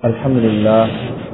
الحمد لله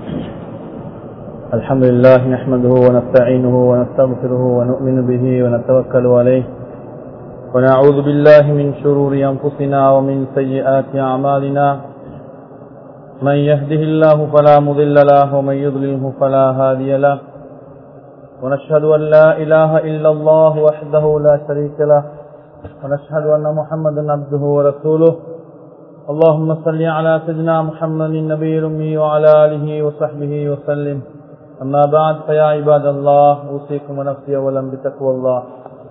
الحمد لله نحمده ونستعينه ونستغفره ونؤمن به ونتوكل عليه ونعوذ بالله من شرور أنفسنا ومن سيئات أعمالنا من يهده الله فلا مضل له ومن يضلله فلا هادي له ونشهد أن لا إله إلا الله وحده لا شريك له ونشهد أن محمدا عبده ورسوله اللهم صل على سيدنا محمد النبي الأمي وعلى آله وصحبه وسلم أما بعد فيا عباد الله أوصيكم ونفسي أولا بتقوى الله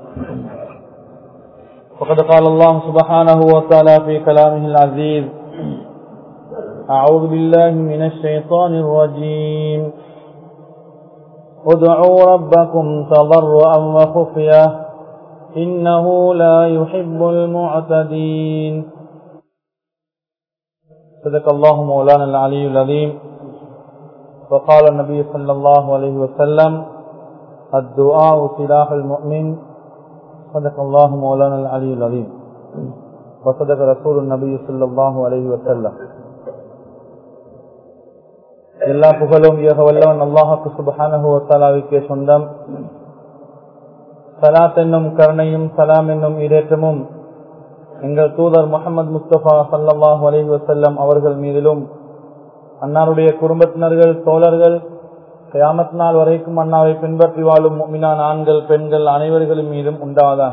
وقد قال الله سبحانه وتعالى في كلامه العزيز أعوذ بالله من الشيطان الرجيم ادعوا ربكم تضرعا وخفية إنه لا يحب المعتدين صدق الله مولانا العلي العظيم وقال النبي صلى الله عليه وسلم الدعاء سلاح المؤمن صدق الله مولانا العلي العظيم وصدق رسول النبي صلى الله عليه وسلم எல்லா புகழும் ஏக வல்லவன் அல்லாஹுக்கு சுபஹானஹுவத்தாலாவுக்கே சொந்தம் சலாத் என்னும் கருணையும் சலாம் என்னும் இடேற்றமும் எங்கள் தூதர் முகமது முஸ்தபா சல்லாஹ் அலஹி வசல்லம் அவர்கள் மீதிலும் அன்னாருடைய குடும்பத்தினர்கள் தோழர்கள் கயாமத் நாள் வரைக்கும் அண்ணாவை பின்பற்றி வாழும் மீனான் ஆண்கள் பெண்கள் அனைவர்களும் மீதும் உண்டாவதாக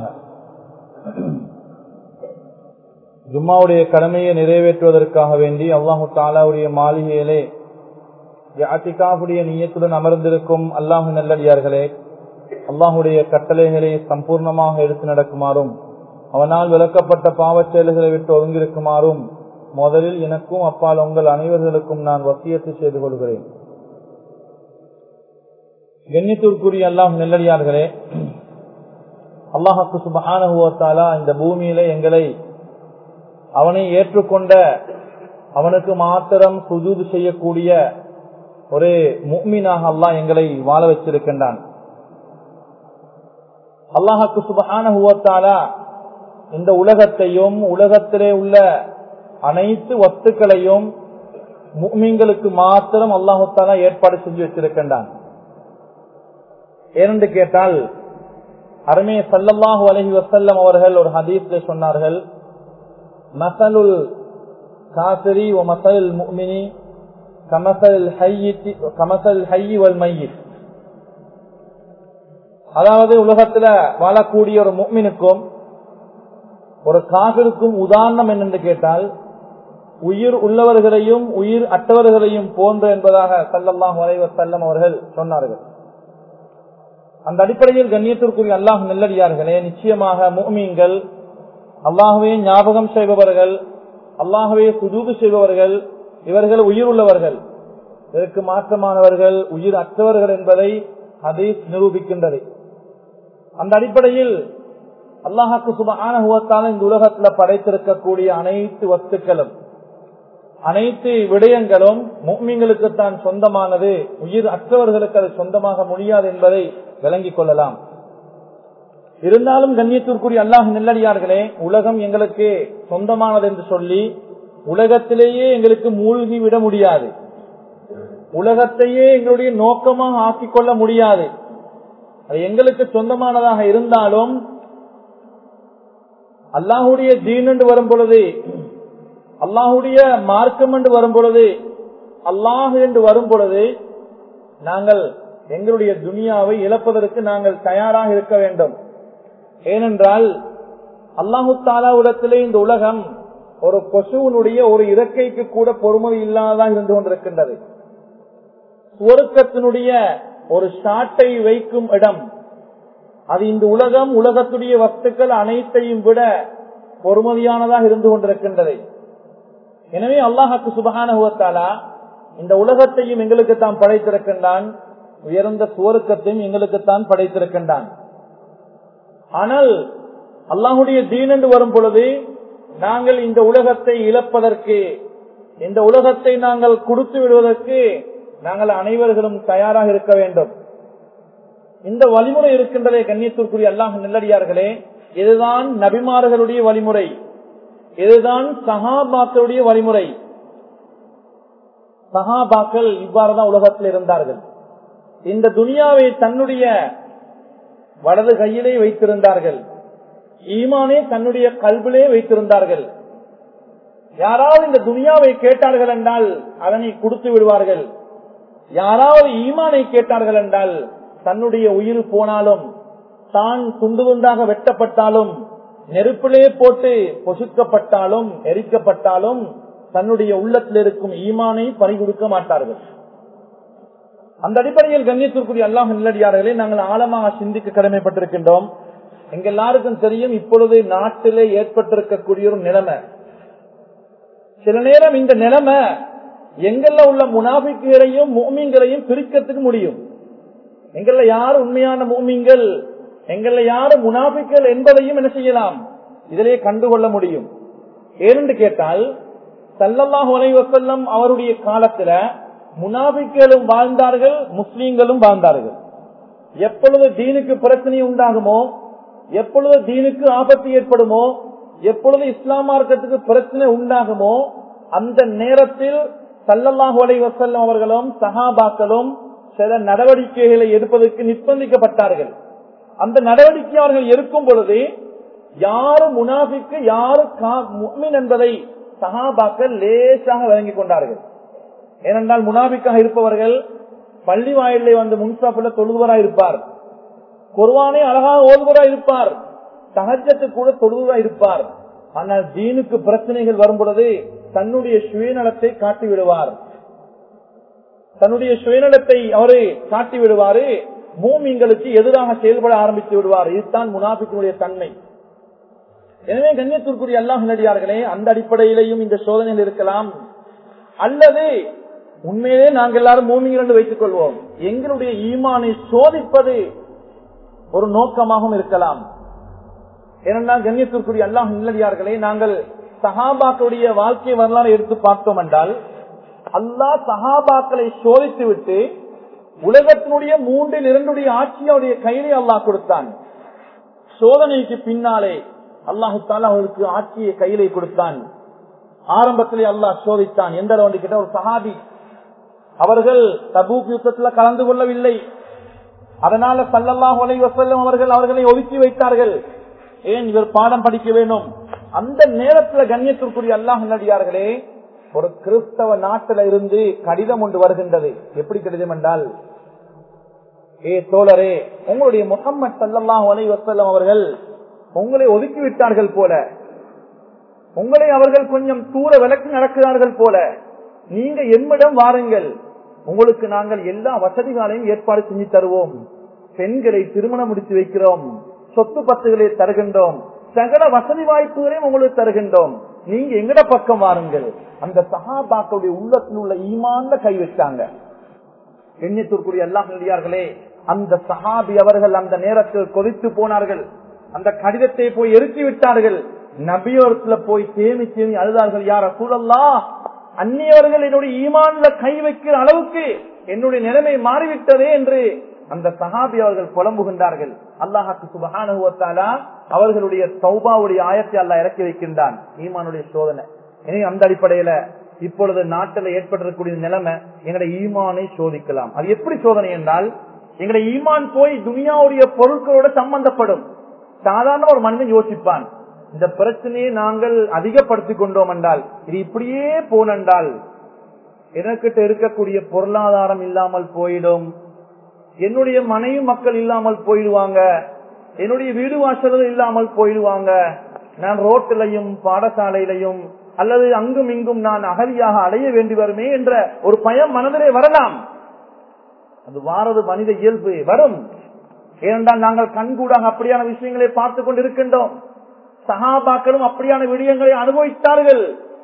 ஜும்மாவுடைய கடமையை நிறைவேற்றுவதற்காக வேண்டி அல்லாஹு தாலாவுடைய மாளிகையிலே அத்திகாவுடைய நீயத்துடன் அமர்ந்திருக்கும் அல்லாஹு நல்லடியார்களே அல்லாஹுடைய கட்டளைகளை சம்பூர்ணமாக எடுத்து நடக்குமாறும் அவனால் விளக்கப்பட்ட பாவச் செயல்களை விட்டு ஒதுங்கிருக்குமாறும் முதலில் எனக்கும் அப்பால் உங்கள் அனைவர்களுக்கும் நான் வசியத்து செய்து கொள்கிறேன் கண்ணியத்திற்குரிய அல்லாஹ் நெல்லடியார்களே அல்லாஹாக்கு சுபஹானுவத்தாலா இந்த பூமியில எங்களை அவனை ஏற்றுக்கொண்ட அவனுக்கு மாத்திரம் சுஜூது செய்யக்கூடிய ஒரு முக்மீனாக அல்லாஹ் எங்களை வாழ வச்சிருக்கின்றான் அல்லாஹாக்கு சுபஹானுவத்தாலா இந்த உலகத்தையும் உலகத்திலே உள்ள அனைத்து வஸ்துக்களையும் முக்மீன்களுக்கு மாத்திரம் அல்லாஹாலா ஏற்பாடு செஞ்சு வச்சிருக்கின்றான் ஏனென்று கேட்டால் அருமே சல்லல்லாஹு அலஹி வசல்லம் அவர்கள் ஒரு ஹதீஸ்ல சொன்னார்கள் மசலுல் காசிரி ஓ மசல் முக்மினி கமசல் கமசல் ஹையி வல் மையித் அதாவது உலகத்துல வாழக்கூடிய ஒரு முக்மினுக்கும் ஒரு காவிற்கும் உதாரணம் என்னென்று கேட்டால் உயிர் உள்ளவர்களையும் உயிர் அற்றவர்களையும் போன்று என்பதாக சல்லல்லாஹ் வரைவர் செல்லம் அவர்கள் சொன்னார்கள் அந்த அடிப்படையில் கண்ணியத்திற்குரிய அல்லாஹ் நெல்லடியார்களே நிச்சயமாக மூமீன்கள் அல்லாகவே ஞாபகம் செய்பவர்கள் அல்லாகவே சுதூது செய்பவர்கள் இவர்கள் உயிர் உள்ளவர்கள் இதற்கு மாற்றமானவர்கள் உயிர் அற்றவர்கள் என்பதை ஹதீஸ் நிரூபிக்கின்றது அந்த அடிப்படையில் அல்லாஹாக்கு சுபகான இந்த உலகத்துல படைத்திருக்கக்கூடிய அனைத்து வஸ்துக்களும் அனைத்து விடயங்களும் முக்மீன்களுக்குத்தான் சொந்தமானது உயிர் அற்றவர்களுக்கு அது சொந்தமாக முடியாது என்பதை விளங்கிக் கொள்ளலாம் இருந்தாலும் கண்ணியத்திற்குரிய அல்லாஹ் நெல்லடியார்களே உலகம் எங்களுக்கு சொந்தமானது என்று சொல்லி உலகத்திலேயே எங்களுக்கு மூழ்கி விட முடியாது உலகத்தையே எங்களுடைய நோக்கமாக ஆக்கிக் கொள்ள முடியாது அது எங்களுக்கு சொந்தமானதாக இருந்தாலும் அல்லாஹுடைய தீன் என்று வரும் பொழுது அல்லாஹுடைய மார்க்கம் என்று வரும் பொழுது அல்லாஹ் என்று வரும் பொழுது நாங்கள் எங்களுடைய துனியாவை இழப்பதற்கு நாங்கள் தயாராக இருக்க வேண்டும் ஏனென்றால் அல்லாஹு தாலாவிடத்திலே இந்த உலகம் ஒரு கொசுவனுடைய ஒரு இறக்கைக்கு கூட பொறுமதி இல்லாததாக இருந்து கொண்டிருக்கின்றது சுவருக்கத்தினுடைய ஒரு ஷாட்டை வைக்கும் இடம் அது இந்த உலகம் உலகத்துடைய வஸ்துக்கள் அனைத்தையும் விட பொறுமதியானதாக இருந்து கொண்டிருக்கின்றது எனவே அல்லாஹாக்கு சுபகானுவத்தாலா இந்த உலகத்தையும் எங்களுக்கு தான் படைத்திருக்கின்றான் உயர்ந்த சுவருக்கத்தையும் எங்களுக்குத்தான் படைத்திருக்கின்றான் ஆனால் அல்லாஹுடைய தீன் என்று வரும் பொழுது நாங்கள் இந்த உலகத்தை இழப்பதற்கு இந்த உலகத்தை நாங்கள் கொடுத்து விடுவதற்கு நாங்கள் அனைவர்களும் தயாராக இருக்க வேண்டும் இந்த வழிமுறை இருக்கின்றதே கண்ணியத்திற்குரிய அல்லாஹ் நெல்லடியார்களே இதுதான் நபிமார்களுடைய வழிமுறை இதுதான் சஹாபாக்களுடைய வழிமுறை சஹாபாக்கள் இவ்வாறுதான் உலகத்தில் இருந்தார்கள் இந்த துனியாவை தன்னுடைய வலது கையிலே வைத்திருந்தார்கள் ஈமானே தன்னுடைய கல்விலே வைத்திருந்தார்கள் யாராவது இந்த துனியாவை கேட்டார்கள் என்றால் அதனை கொடுத்து விடுவார்கள் யாராவது ஈமானை கேட்டார்கள் என்றால் தன்னுடைய உயிர் போனாலும் தான் துண்டு துண்டாக வெட்டப்பட்டாலும் நெருப்பிலே போட்டு பொசுக்கப்பட்டாலும் எரிக்கப்பட்டாலும் தன்னுடைய உள்ளத்தில் இருக்கும் ஈமானை பறிகொடுக்க மாட்டார்கள் அந்த அடிப்படையில் கண்ணியத்திற்குரிய அல்லாஹ் நிலடியார்களே நாங்கள் ஆழமாக சிந்திக்க கடமைப்பட்டிருக்கின்றோம் எங்க எல்லாருக்கும் தெரியும் இப்பொழுது நாட்டிலே ஏற்பட்டிருக்கக்கூடிய ஒரு நிலைமை சில நேரம் இந்த நிலைமை எங்கள்ல உள்ள முனாபிக்களையும் மூமிங்களையும் பிரிக்கிறதுக்கு முடியும் எங்கள்ல யார் உண்மையான மூமிங்கள் எங்கள்ல யாரு முனாபிக்கள் என்பதையும் என்ன செய்யலாம் இதிலே கண்டுகொள்ள முடியும் ஏனென்று கேட்டால் சல்லல்லாஹு அலைவசல்லம் அவருடைய காலத்துல முனாபிக்களும் வாழ்ந்தார்கள் முஸ்லீம்களும் வாழ்ந்தார்கள் எப்பொழுது தீனுக்கு பிரச்சனை உண்டாகுமோ எப்பொழுது தீனுக்கு ஆபத்து ஏற்படுமோ எப்பொழுது இஸ்லாம் மார்க்கத்துக்கு பிரச்சனை உண்டாகுமோ அந்த நேரத்தில் சல்லல்லாஹு அலை வசல்லம் அவர்களும் சஹாபாக்களும் சில நடவடிக்கைகளை எடுப்பதற்கு நிர்பந்திக்கப்பட்டார்கள் அந்த நடவடிக்கை அவர்கள் இருக்கும் பொழுது யாரு முனாபிக்கு யாரு முக்மின் என்பதை சஹாபாக்கள் லேசாக வழங்கிக் கொண்டார்கள் ஏனென்றால் முனாபிக்காக இருப்பவர்கள் பள்ளி வாயிலே வந்து முன்சாப்புல தொழுவராய் இருப்பார் குர்வானே அழகாக ஓதுவராய் இருப்பார் சகஜத்து கூட தொழுவராய் இருப்பார் ஆனால் தீனுக்கு பிரச்சனைகள் வரும் பொழுது தன்னுடைய சுயநலத்தை காட்டி விடுவார் தன்னுடைய சுயநலத்தை அவரு காட்டி விடுவாரு மூமிங்களுக்கு எதிராக செயல்பட ஆரம்பித்து விடுவார் இதுதான் முனாபிக்குடைய தன்மை எனவே கண்ணியத்திற்குரிய அல்லாஹ் நடிகார்களே அந்த அடிப்படையிலையும் இந்த சோதனையில் இருக்கலாம் அல்லது உண்மையிலே நாங்கள் எல்லாரும் மூமிகள் என்று வைத்துக் கொள்வோம் எங்களுடைய ஈமானை சோதிப்பது ஒரு நோக்கமாகவும் இருக்கலாம் ஏனென்றால் கண்ணியத்திற்குரிய அல்லாஹ் நிலடியார்களே நாங்கள் சஹாபாக்களுடைய வாழ்க்கை வரலாறு எடுத்து பார்த்தோம் என்றால் அல்லாஹ் சஹாபாக்களை சோதித்து விட்டு உலகத்தினுடைய மூன்றில் இரண்டுடைய ஆட்சியுடைய கையிலே அல்லாஹ் கொடுத்தான் சோதனைக்கு பின்னாலே அல்லாஹு தாலா அவருக்கு ஆட்சியை கையிலே கொடுத்தான் ஆரம்பத்திலே அல்லாஹ் சோதித்தான் எந்த அளவு கிட்ட ஒரு சஹாபி அவர்கள் தபூக் யுத்தத்துல கலந்து கொள்ளவில்லை அதனால சல்லல்லாஹ் அலை வசல்லம் அவர்கள் அவர்களை ஒதுக்கி வைத்தார்கள் ஏன் இவர் பாடம் படிக்க வேண்டும் அந்த நேரத்தில் கண்ணியத்திற்குரிய அல்லாஹ் நடிகார்களே ஒரு கிறிஸ்தவ நாட்டில இருந்து கடிதம் ஒன்று வருகின்றது எப்படி கடிதம் என்றால் ஏ தோழரே உங்களுடைய முகம்மது சல்லாஹ் அலை வசல்லம் அவர்கள் உங்களை ஒதுக்கி விட்டார்கள் போல உங்களை அவர்கள் கொஞ்சம் தூர விளக்கு நடக்கிறார்கள் போல நீங்க எம்மிடம் வாருங்கள் உங்களுக்கு நாங்கள் எல்லா வசதிகளையும் ஏற்பாடு செஞ்சு தருவோம் பெண்களை திருமணம் முடித்து வைக்கிறோம் சொத்து பத்துகளை தருகின்றோம் சகல வசதி வாய்ப்புகளையும் உங்களுக்கு தருகின்றோம் நீங்க எங்கட பக்கம் வாருங்கள் அந்த சகாபாக்களுடைய உள்ளத்தில் உள்ள ஈமான்ல கை வச்சாங்க எண்ணத்திற்குரிய எல்லாம் நடிகார்களே அந்த சஹாபி அவர்கள் அந்த நேரத்தில் கொதித்து போனார்கள் அந்த கடிதத்தை போய் எருக்கி விட்டார்கள் நபியோரத்துல போய் தேமி தேமி அழுதார்கள் யார சூழல்லா அந்நியவர்கள் என்னுடைய ஈமான்ல கை வைக்கிற அளவுக்கு என்னுடைய நிலைமை மாறிவிட்டதே என்று அந்த சஹாபி அவர்கள் புலம்புகின்றார்கள் அல்லாஹாக்கு சுபகானுவத்தாலா அவர்களுடைய சௌபாவுடைய ஆயத்தை அல்லா இறக்கி வைக்கின்றான் ஈமானுடைய சோதனை எனவே அந்த அடிப்படையில இப்பொழுது நாட்டில் ஏற்பட்டிருக்கக்கூடிய நிலைமை எங்களுடைய ஈமானை சோதிக்கலாம் அது எப்படி சோதனை என்றால் எங்களுடைய ஈமான் போய் துனியாவுடைய பொருட்களோட சம்பந்தப்படும் சாதாரண ஒரு மனிதன் யோசிப்பான் இந்த பிரச்சனையை நாங்கள் அதிகப்படுத்திக் கொண்டோம் என்றால் இது இப்படியே போனென்றால் எனக்கிட்ட இருக்கக்கூடிய பொருளாதாரம் இல்லாமல் போயிடும் என்னுடைய மனைவி மக்கள் இல்லாமல் போயிடுவாங்க என்னுடைய வீடு வாசல்கள் இல்லாமல் போயிடுவாங்க நான் ரோட்டிலையும் பாடசாலையிலையும் அல்லது அங்கும் இங்கும் நான் அகதியாக அடைய வேண்டி வருமே என்ற ஒரு பயம் மனதிலே வரலாம் அது வாரது மனித இயல்பு வரும் ஏனென்றால் நாங்கள் கண்கூடாக அப்படியான விஷயங்களை பார்த்து கொண்டு இருக்கின்றோம் சகாபாக்களும் அப்படியான விடயங்களை அனுபவித்தார்கள்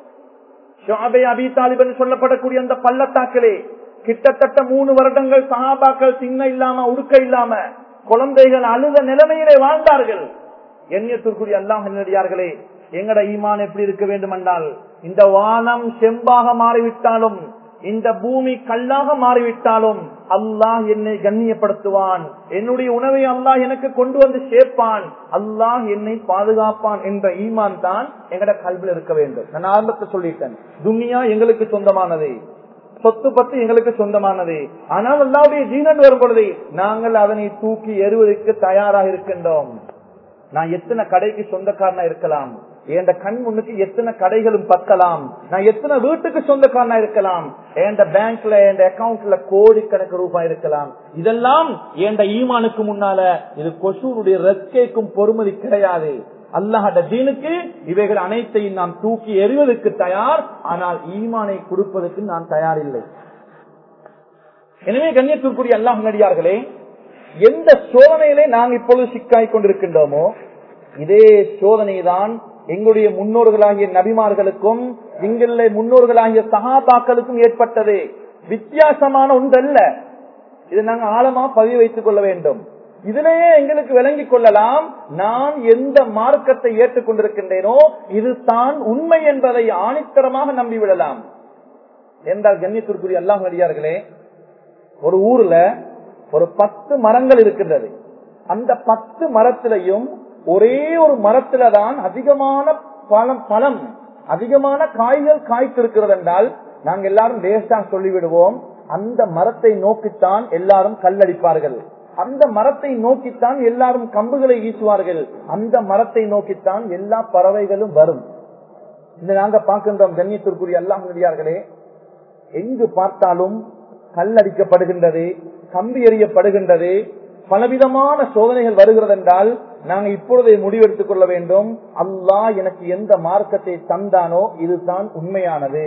ஷாபே அபி தாலிபன் சொல்லப்படக்கூடிய அந்த பள்ளத்தாக்களே கிட்டத்தட்ட மூணு வருடங்கள் சகாபாக்கள் சின்ன இல்லாம உடுக்க இல்லாம குழந்தைகள் அழுத நிலைமையிலே வாழ்ந்தார்கள் எண்ணியத்திற்குரிய அல்லாஹ் நடிகார்களே எங்கட ஈமான் எப்படி இருக்க வேண்டும் என்றால் இந்த வானம் செம்பாக மாறிவிட்டாலும் இந்த பூமி கல்லாக மாறிவிட்டாலும் அல்லாஹ் என்னை கண்ணியப்படுத்துவான் என்னுடைய உணவை அல்லாஹ் எனக்கு கொண்டு வந்து சேர்ப்பான் அல்லாஹ் என்னை பாதுகாப்பான் என்ற ஈமான் தான் எங்கட கல்வியில் இருக்க வேண்டும் நான் ஆரம்பத்தை சொல்லிட்டேன் துனியா எங்களுக்கு சொந்தமானது சொத்து பத்து எங்களுக்கு சொந்தமானது ஆனால் அல்லாவுடைய ஜீனன் வரும் பொழுது நாங்கள் அதனை தூக்கி எறுவதற்கு தயாராக இருக்கின்றோம் நான் எத்தனை கடைக்கு சொந்தக்காரனா இருக்கலாம் என் கண் முன்னுக்கு எத்தனை கடைகளும் பத்தலாம் நான் எத்தனை வீட்டுக்கு சொந்தக்காரனா இருக்கலாம் என் பேங்க்ல என் அக்கவுண்ட்ல கோடிக்கணக்கு ரூபாய் இருக்கலாம் இதெல்லாம் என் ஈமானுக்கு முன்னால இது கொசூருடைய ரெக்கைக்கும் பொறுமதி கிடையாது அல்லாஹட தீனுக்கு இவைகள் அனைத்தையும் நாம் தூக்கி எறிவதற்கு தயார் ஆனால் ஈமானை கொடுப்பதற்கு நான் தயார் இல்லை எனவே கண்ணியத்திற்குரிய அல்லாஹ் நடிகார்களே எந்த சோதனையிலே நாம் இப்பொழுது சிக்காய் கொண்டிருக்கின்றோமோ இதே சோதனை தான் எங்களுடைய முன்னோர்களாகிய நபிமார்களுக்கும் எங்களுடைய முன்னோர்களாகிய சகாபாக்களுக்கும் ஏற்பட்டது வித்தியாசமான ஒன்றல்ல இதை நாங்கள் ஆழமா பதிவு வைத்துக் கொள்ள வேண்டும் இதிலேயே எங்களுக்கு விளங்கிக் கொள்ளலாம் நான் எந்த மார்க்கத்தை ஏற்றுக்கொண்டிருக்கின்றேனோ இது தான் உண்மை என்பதை ஆணித்தரமாக நம்பிவிடலாம் என்றால் கண்ணியத்திற்குரிய அல்லாஹ் நடிகார்களே ஒரு ஊர்ல ஒரு பத்து மரங்கள் இருக்கின்றது அந்த பத்து மரத்திலையும் ஒரே ஒரு மரத்துல தான் அதிகமான பழம் பழம் அதிகமான காய்கள் காய்த்திருக்கிறது என்றால் நாங்க எல்லாரும் லேசா சொல்லிவிடுவோம் அந்த மரத்தை நோக்கித்தான் எல்லாரும் கல்லடிப்பார்கள் அந்த மரத்தை நோக்கித்தான் எல்லாரும் கம்புகளை வீசுவார்கள் அந்த மரத்தை நோக்கித்தான் எல்லா பறவைகளும் வரும் இந்த நாங்க பார்க்கின்றோம் கண்ணியத்திற்குரிய அல்லாஹ் நடிகார்களே எங்கு பார்த்தாலும் கல்லடிக்கப்படுகின்றது கம்பி எறியப்படுகின்றது பலவிதமான சோதனைகள் வருகிறது என்றால் நாங்க இப்பொழுதே முடிவெடுத்துக் கொள்ள வேண்டும் அல்லாஹ் எனக்கு எந்த மார்க்கத்தை தந்தானோ இதுதான் உண்மையானது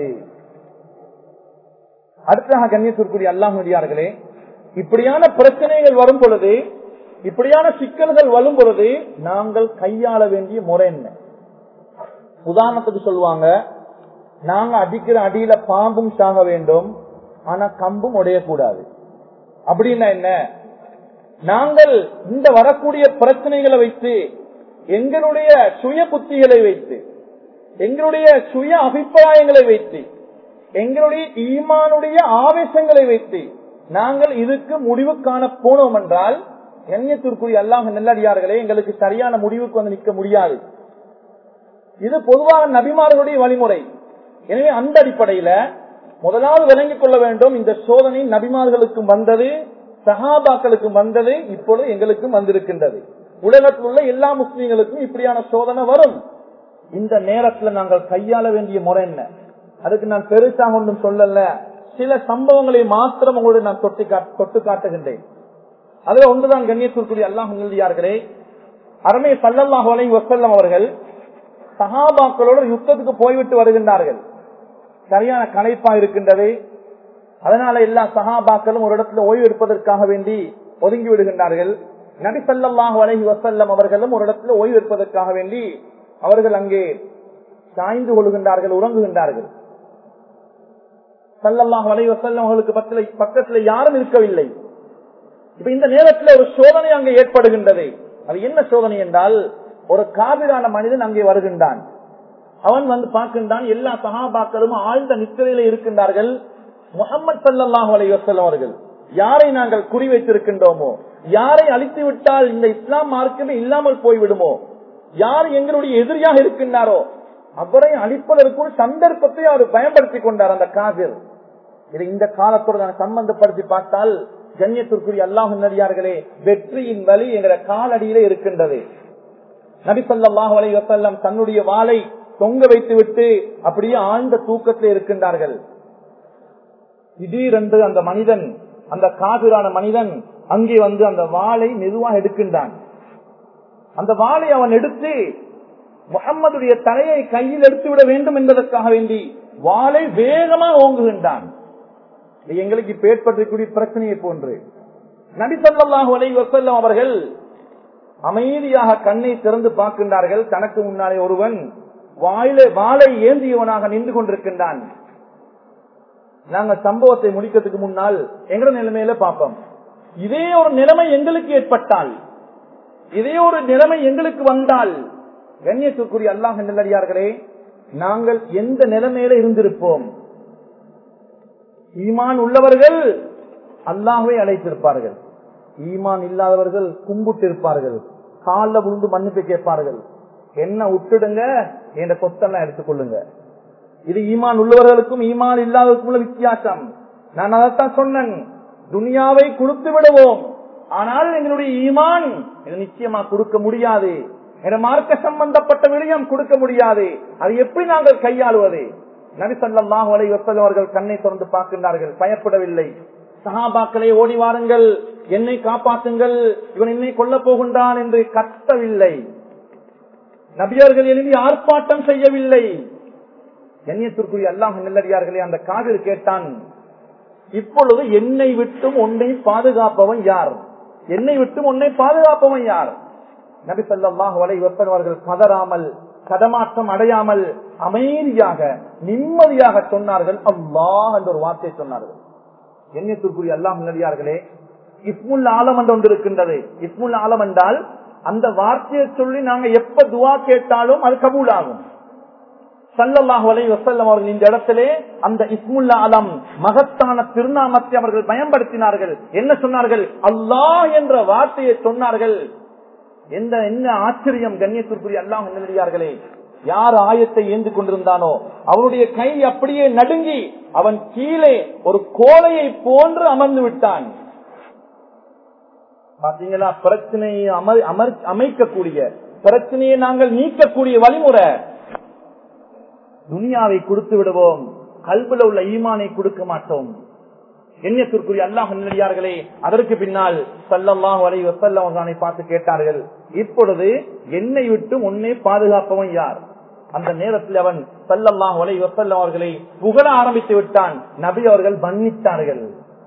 அடுத்ததாக கண்ணியத்திற்குரிய அல்லாஹ் நடிகார்களே இப்படியான பிரச்சனைகள் வரும் பொழுது இப்படியான சிக்கல்கள் வரும் பொழுது நாங்கள் கையாள வேண்டிய முறை என்ன உதாரணத்துக்கு சொல்லுவாங்க நாங்க அடிக்கிற அடியில பாம்பும் சாக வேண்டும் ஆனா கம்பும் உடையக்கூடாது அப்படின்னா என்ன நாங்கள் இந்த வரக்கூடிய பிரச்சனைகளை வைத்து எங்களுடைய சுய புத்திகளை வைத்து எங்களுடைய சுய அபிப்பிராயங்களை வைத்து எங்களுடைய ஈமானுடைய ஆவேசங்களை வைத்து நாங்கள் இதுக்கு முடிவு காண போனோம் என்றால் எண்ணத்திற்குரிய அல்லாஹ் நெல்லடியார்களே எங்களுக்கு சரியான முடிவுக்கு வந்து நிற்க முடியாது இது பொதுவாக நபிமார்களுடைய வழிமுறை எனவே அந்த அடிப்படையில முதலாவது விளங்கிக் கொள்ள வேண்டும் இந்த சோதனை நபிமார்களுக்கும் வந்தது சஹாபாக்களுக்கும் வந்தது இப்பொழுது எங்களுக்கும் வந்திருக்கின்றது உலகத்தில் உள்ள எல்லா முஸ்லீம்களுக்கும் இப்படியான சோதனை வரும் இந்த நேரத்துல நாங்கள் கையாள வேண்டிய முறை என்ன அதுக்கு நான் பெருசாக ஒன்றும் சொல்லல சில சம்பவங்களை மாத்திரம் உங்களோடு நான் தொட்டு தொட்டு காட்டுகின்றேன் அதுல ஒன்றுதான் கண்ணியத்திற்குரிய அல்லாஹ் யார்களே அருமை சல்லல்லாஹ் அலை வசல்லம் அவர்கள் சஹாபாக்களோடு யுத்தத்துக்கு போய்விட்டு வருகின்றார்கள் சரியான களைப்பா இருக்கின்றது அதனால எல்லா சஹாபாக்களும் ஒரு இடத்துல ஓய்வு எடுப்பதற்காக வேண்டி ஒதுங்கி விடுகின்றார்கள் நபி சல்லாஹூ அலஹி வசல்லம் அவர்களும் ஒரு இடத்துல ஓய்வு எடுப்பதற்காக வேண்டி அவர்கள் அங்கே சாய்ந்து கொள்கின்றார்கள் உறங்குகின்றார்கள் சல்லல்லாஹ் அலை வசல்லம் அவர்களுக்கு பக்கத்துல யாரும் இருக்கவில்லை இப்ப இந்த நேரத்தில் ஒரு சோதனை அங்கே ஏற்படுகின்றது அது என்ன சோதனை என்றால் ஒரு காவிரான மனிதன் அங்கே வருகின்றான் அவன் வந்து பார்க்கின்றான் எல்லா சகாபாக்களும் ஆழ்ந்த நித்திரையில இருக்கின்றார்கள் முகமது சல்லாஹூ அலை வசல்லம் அவர்கள் யாரை நாங்கள் குறி வைத்திருக்கின்றோமோ யாரை அழித்து விட்டால் இந்த இஸ்லாம் மார்க்கமே இல்லாமல் போய்விடுமோ யார் எங்களுடைய எதிரியாக இருக்கின்றாரோ அவரை அழிப்பதற்கு ஒரு சந்தர்ப்பத்தை அவர் பயன்படுத்திக் கொண்டார் அந்த காவிர் இதை இந்த காலத்தோடு நான் சம்பந்தப்படுத்தி பார்த்தால் கண்ணியத்திற்குரிய அல்லாஹ் நடிகார்களே வெற்றியின் வழி எங்களை காலடியிலே இருக்கின்றது நபிசல்லாஹு அலை வசல்லம் தன்னுடைய வாளை தொங்க வைத்து விட்டு அப்படியே ஆழ்ந்த தூக்கத்தில் இருக்கின்றார்கள் திடீரென்று அந்த மனிதன் அந்த காதிரான மனிதன் அங்கே வந்து அந்த வாளை மெதுவாக எடுக்கின்றான் அந்த வாளை அவன் எடுத்து முகம்மதுடைய தலையை கையில் எடுத்து விட வேண்டும் என்பதற்காக வேண்டி வாளை வேகமாக ஓங்குகின்றான் இது எங்களுக்கு இப்ப ஏற்பட்டிருக்கூடிய பிரச்சனையை போன்று நபி சொல்லாஹு அலை வசல்லம் அவர்கள் அமைதியாக கண்ணை திறந்து பார்க்கின்றார்கள் தனக்கு முன்னாலே ஒருவன் வாயில வாளை ஏந்தியவனாக நின்று கொண்டிருக்கின்றான் நாங்க சம்பவத்தை முடிக்கிறதுக்கு முன்னால் எங்கட நிலைமையில பார்ப்போம் இதே ஒரு நிலைமை எங்களுக்கு ஏற்பட்டால் இதே ஒரு நிலைமை எங்களுக்கு வந்தால் கண்ணியத்துக்குரிய அல்லாஹ் நல்லடியார்களே நாங்கள் எந்த நிலைமையில இருந்திருப்போம் ஈமான் உள்ளவர்கள் அல்லாஹுவை அழைத்திருப்பார்கள் ஈமான் இல்லாதவர்கள் கும்பிட்டு இருப்பார்கள் காலில் விழுந்து மன்னிப்பு கேட்பார்கள் என்ன விட்டுடுங்க என்ற கொத்தெல்லாம் எடுத்துக்கொள்ளுங்க இது ஈமான் உள்ளவர்களுக்கும் ஈமான் இல்லாதவருக்கும் உள்ள வித்தியாசம் நான் அதைத்தான் சொன்னேன் துனியாவை கொடுத்து விடுவோம் ஆனால் எங்களுடைய ஈமான் இது நிச்சயமா கொடுக்க முடியாது என மார்க்க சம்பந்தப்பட்ட விடயம் கொடுக்க முடியாது அது எப்படி நாங்கள் கையாளுவது நபிசல்லாஹு அலை வசல் அவர்கள் கண்ணை திறந்து பார்க்கின்றார்கள் பயப்படவில்லை சஹாபாக்களை ஓடி வாருங்கள் என்னை காப்பாற்றுங்கள் இவன் என்னை கொல்லப் போகின்றான் என்று கத்தவில்லை நபியர்கள் எழுதி ஆர்ப்பாட்டம் செய்யவில்லை கண்ணியத்திற்குரிய அல்லாஹ் நல்லடியார்களே அந்த காவிர் கேட்டான் இப்பொழுது என்னை விட்டும் உன்னை பாதுகாப்பவன் யார் என்னை விட்டும் உன்னை பாதுகாப்பவன் யார் நபி சொல்லாஹ் வலை வெப்பனவர்கள் கதறாமல் கதமாற்றம் அடையாமல் அமைதியாக நிம்மதியாக சொன்னார்கள் அல்லாஹ் என்ற ஒரு வார்த்தை சொன்னார்கள் எண்ணத்திற்குரிய அல்லாஹ் நல்லடியார்களே இஸ்முல் ஆலம் என்று ஒன்று இருக்கின்றது இஸ்முல் ஆலம் என்றால் அந்த வார்த்தையை சொல்லி நாங்க எப்ப துவா கேட்டாலும் அது கபூல் ஆகும் சல்லல்லாஹு அலை வசல்லம் அவர்கள் இந்த இடத்திலே அந்த இஸ்முல்லா அலம் மகத்தான திருநாமத்தை அவர்கள் பயன்படுத்தினார்கள் என்ன சொன்னார்கள் அல்லாஹ் என்ற வார்த்தையை சொன்னார்கள் எந்த என்ன ஆச்சரியம் கண்ணியத்திற்குரிய அல்லாஹ் நல்லடியார்களே யார் ஆயத்தை ஏந்து கொண்டிருந்தானோ அவனுடைய கை அப்படியே நடுங்கி அவன் கீழே ஒரு கோலையை போன்று அமர்ந்து விட்டான் பாத்தீங்களா பிரச்சனையை அமர் அமர் அமைக்கக்கூடிய பிரச்சனையை நாங்கள் நீக்கக்கூடிய வழிமுறை துனியாவை கொடுத்து விடுவோம் கல்புல உள்ள ஈமானை கொடுக்க மாட்டோம் எண்ணத்திற்குரிய அல்லாஹ் நல்லடியார்களே அதற்கு பின்னால் சல்லல்லாஹ் வலை வசல்லவனை பார்த்து கேட்டார்கள் இப்பொழுது என்னை விட்டு உன்னை பாதுகாப்பவன் யார் அந்த நேரத்தில் அவன் சல்லல்லாஹ் வலை வசல்லம் அவர்களை புகழ ஆரம்பித்து விட்டான் நபி அவர்கள் மன்னித்தார்கள்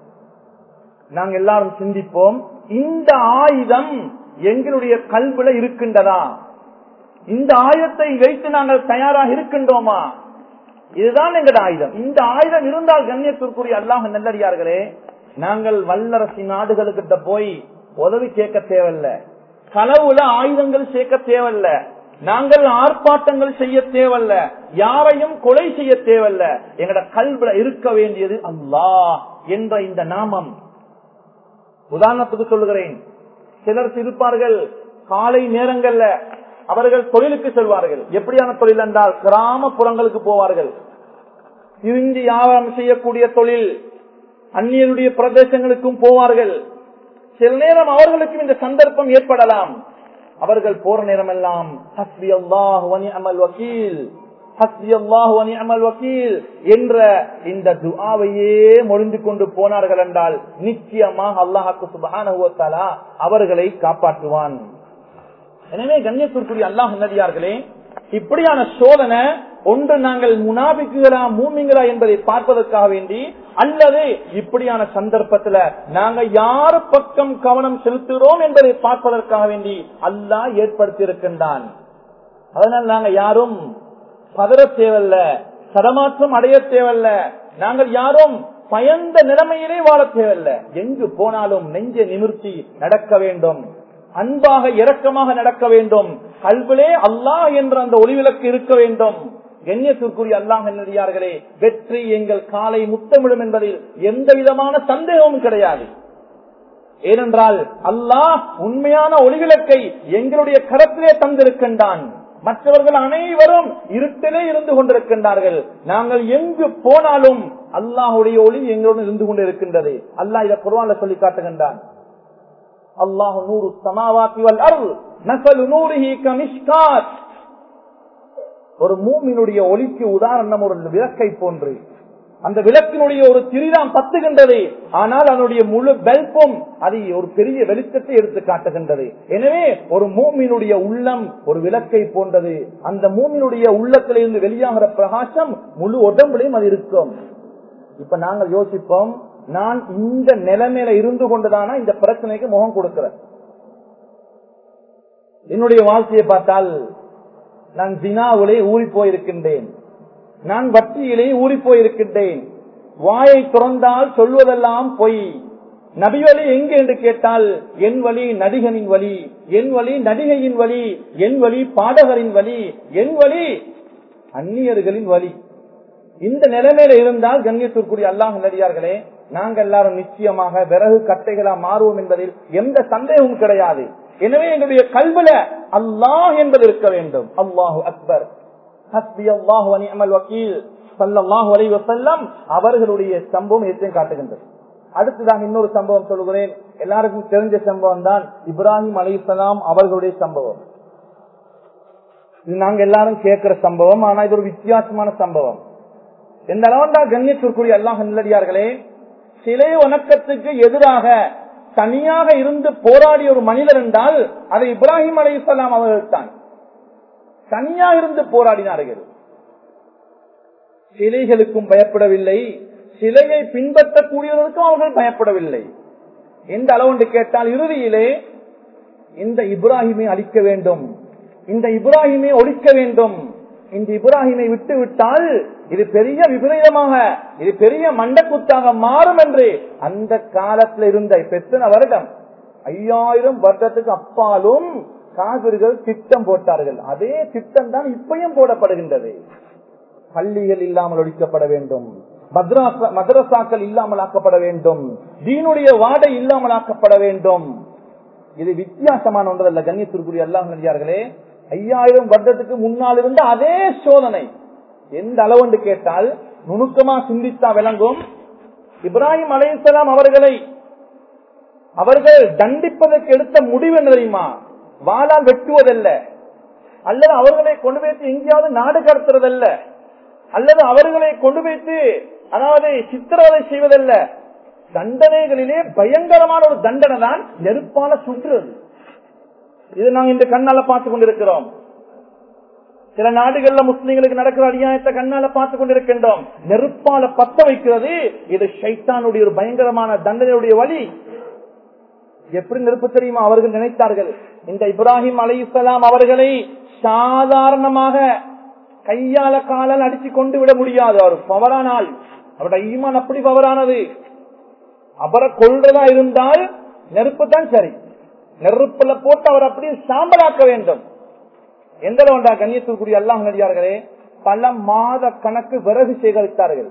நாங்கள் எல்லாரும் சிந்திப்போம் இந்த ஆயுதம் எங்களுடைய கல்வில இருக்கின்றதா இந்த ஆயுதத்தை வைத்து நாங்கள் தயாராக இருக்கின்றோமா இதுதான் எங்களோட ஆயுதம் இந்த ஆயுதம் இருந்தால் கண்ணியத்திற்குரிய அல்லாஹ் நல்லடியார்களே நாங்கள் வல்லரசி நாடுகளுக்கிட்ட போய் உதவி கேட்க தேவையில்ல களவுல ஆயுதங்கள் சேர்க்க தேவையில்ல நாங்கள் ஆர்ப்பாட்டங்கள் செய்ய தேவையில்ல யாரையும் கொலை செய்ய தேவையில்ல எங்கட கல்வில இருக்க வேண்டியது அல்லாஹ் என்ற இந்த நாமம் உதாரணத்துக்கு சொல்லுகிறேன் சிலர் இருப்பார்கள் காலை நேரங்கள்ல அவர்கள் தொழிலுக்கு செல்வார்கள் எப்படியான தொழில் என்றால் கிராமப்புறங்களுக்கு போவார்கள் திரிஞ்சு வியாபாரம் செய்யக்கூடிய தொழில் அந்நியருடைய பிரதேசங்களுக்கும் போவார்கள் சில நேரம் அவர்களுக்கும் இந்த சந்தர்ப்பம் ஏற்படலாம் அவர்கள் போற நேரம் எல்லாம் ஹஸ்பி அல்லாஹ் அமல் வக்கீல் ஹஸ்பி அல்லாஹ் அமல் வக்கீல் என்ற இந்த துஆவையே மொழிந்து கொண்டு போனார்கள் என்றால் நிச்சயமாக அல்லாஹாக்கு சுபஹான அவர்களை காப்பாற்றுவான் எனவே கண்ணியத்திற்குரிய அல்லாஹ் நதியார்களே இப்படியான சோதனை ஒன்று நாங்கள் முனாபிக்குகளா மூமிங்களா என்பதை பார்ப்பதற்காக வேண்டி அல்லது இப்படியான சந்தர்ப்பத்துல நாங்க யார் பக்கம் கவனம் செலுத்துகிறோம் என்பதை பார்ப்பதற்காக வேண்டி அல்லாஹ் ஏற்படுத்தி இருக்கின்றான் அதனால் நாங்க யாரும் பதற தேவல்ல சடமாற்றம் அடைய தேவல்ல நாங்கள் யாரும் பயந்த நிலைமையிலே வாழ தேவையில்ல எங்கு போனாலும் நெஞ்ச நிமிர்த்தி நடக்க வேண்டும் அன்பாக இரக்கமாக நடக்க வேண்டும் கல்விலே அல்லாஹ் என்ற அந்த ஒளிவிளக்கு இருக்க வேண்டும் கண்ணியத்திற்குரிய அல்லாஹ் என்னடியார்களே வெற்றி எங்கள் காலை முத்தமிடும் என்பதில் எந்த விதமான சந்தேகமும் கிடையாது ஏனென்றால் அல்லாஹ் உண்மையான ஒளிவிளக்கை எங்களுடைய கரத்திலே தந்திருக்கின்றான் மற்றவர்கள் அனைவரும் இருட்டிலே இருந்து கொண்டிருக்கின்றார்கள் நாங்கள் எங்கு போனாலும் அல்லாஹுடைய ஒளி எங்களுடன் இருந்து கொண்டிருக்கின்றது அல்லாஹ் இதை குர்வான்ல சொல்லி காட்டுகின்றான் அல்லாஹு நூறு சமாவாத்தி வல் அருள் நசலு நூறுஹி கமிஷ்காத் ஒரு மூமினுடைய ஒளிக்கு உதாரணம் ஒரு விளக்கை போன்று அந்த விளக்கினுடைய ஒரு திரிதான் பத்துகின்றது ஆனால் அதனுடைய முழு பெல்பும் அதை ஒரு பெரிய வெளிச்சத்தை எடுத்து காட்டுகின்றது எனவே ஒரு மூமினுடைய உள்ளம் ஒரு விளக்கை போன்றது அந்த மூமினுடைய உள்ளத்திலிருந்து வெளியாகிற பிரகாசம் முழு உடம்புலையும் அது இருக்கும் இப்ப நாங்கள் யோசிப்போம் நான் இந்த நிலைமையில இருந்து கொண்டுதானா இந்த பிரச்சனைக்கு முகம் கொடுக்கிறேன் என்னுடைய வாழ்க்கையை பார்த்தால் நான் ஜினாவிலே ஊறி போயிருக்கின்றேன் நான் வட்டியிலே ஊறி போயிருக்கின்றேன் வாயை துறந்தால் சொல்வதெல்லாம் பொய் நபிவழி எங்கு என்று கேட்டால் என் வழி நடிகனின் வழி என் வழி நடிகையின் வழி என் வழி பாடகரின் வழி என் வழி அந்நியர்களின் வழி இந்த நிலைமையில இருந்தால் கண்ணியத்திற்குரிய அல்லாஹ் நடிகார்களே நாங்கள் எல்லாரும் நிச்சயமாக விறகு கட்டைகளா மாறுவோம் என்பதில் எந்த சந்தேகமும் கிடையாது எனவே எங்களுடைய கல்வில அல்லாஹ் என்பது இருக்க வேண்டும் அல்லாஹு அக்பர் ஹஸ்பி அல்லாஹு அனிமல் வக்கீல் சல்லல்லாஹு அலைஹி வஸல்லம் அவர்களுடைய சம்பவம் எத்தையும் காட்டுகின்றது அடுத்ததாக இன்னொரு சம்பவம் சொல்கிறேன் எல்லாருக்கும் தெரிஞ்ச சம்பவம் தான் இப்ராஹிம் அலைஹிஸ்ஸலாம் அவர்களுடைய சம்பவம் இது நாங்க எல்லாரும் கேட்கிற சம்பவம் ஆனா இது ஒரு வித்தியாசமான சம்பவம் எந்த அளவண்டா கண்ணியத்திற்குரிய அல்லாஹ் நல்லடியார்களே சிலை வணக்கத்துக்கு எதிராக தனியாக இருந்து போராடிய ஒரு மனிதர் என்றால் அது இப்ராஹிம் அலை இஸ்லாம் அவர்கள் தான் தனியாக இருந்து போராடினார்கள் சிலைகளுக்கும் பயப்படவில்லை சிலையை பின்பற்றக்கூடியவர்களுக்கும் அவர்கள் பயப்படவில்லை எந்த அளவு கேட்டால் இறுதியிலே இந்த இப்ராஹிமை அழிக்க வேண்டும் இந்த இப்ராஹிமை ஒழிக்க வேண்டும் இந்த இப்ராஹிமை விட்டு விட்டால் இது பெரிய விபரீதமாக இது பெரிய மண்டக்குத்தாக மாறும் என்று அந்த காலத்தில் இருந்த பெத்தன வருடம் ஐயாயிரம் வருடத்துக்கு அப்பாலும் காவிர்கள் திட்டம் போட்டார்கள் அதே திட்டம் தான் இப்பயும் போடப்படுகின்றது பள்ளிகள் இல்லாமல் ஒழிக்கப்பட வேண்டும் மദ്രാസ- மதரசாக்கள் இல்லாமல் ஆக்கப்பட வேண்டும் தீனுடைய வாடை இல்லாமல் ஆக்கப்பட வேண்டும் இது வித்தியாசமான ஒன்றதல்ல கண்ணியத்திற்குரிய அல்லாஹ் நடிகார்களே ஐயாயிரம் வருடத்துக்கு முன்னால் இருந்த அதே சோதனை எந்த அளவு என்று கேட்டால் நுணுக்கமா சிந்தித்தா விளங்கும் இப்ராஹிம் அலைஹிஸ்ஸலாம் அவர்களை அவர்கள் தண்டிப்பதற்கு எடுத்த முடிவு என்ன தெரியுமா வாளால் வெட்டுவதல்ல அல்லது அவர்களை கொண்டு வைத்து எங்கேயாவது நாடு கடத்துறதல்ல அல்லது அவர்களை கொண்டு வைத்து அதாவது சித்திரவதை செய்வதல்ல தண்டனைகளிலே பயங்கரமான ஒரு தண்டனை தான் நெருப்பால சுற்றுறது இது நாங்க இந்த கண்ணால பார்த்து கொண்டிருக்கிறோம் சில நாடுகள்ல முஸ்லீம்களுக்கு நடக்கிற அநியாயத்தை கண்ணால பார்த்து கொண்டிருக்கின்றோம் நெருப்பால பத்த வைக்கிறது இது ஷைத்தானுடைய ஒரு பயங்கரமான தண்டனையுடைய வழி எப்படி நெருப்பு தெரியுமா அவர்கள் நினைத்தார்கள் இந்த இப்ராஹிம் அலைஹிஸ்ஸலாம் அவர்களை சாதாரணமாக கையால காலால் அடிச்சு கொண்டு விட முடியாது அவர் பவரானால் அவருடைய ஈமான் அப்படி பவரானது அவரை கொள்றதா இருந்தால் நெருப்பு தான் சரி நெருப்புல போட்டு அவர் அப்படியே சாம்பலாக்க வேண்டும் எந்த வேண்டா கண்ணியத்திற்குரிய அல்லாஹ் நடிகார்களே பல மாத கணக்கு விறகு சேகரித்தார்கள்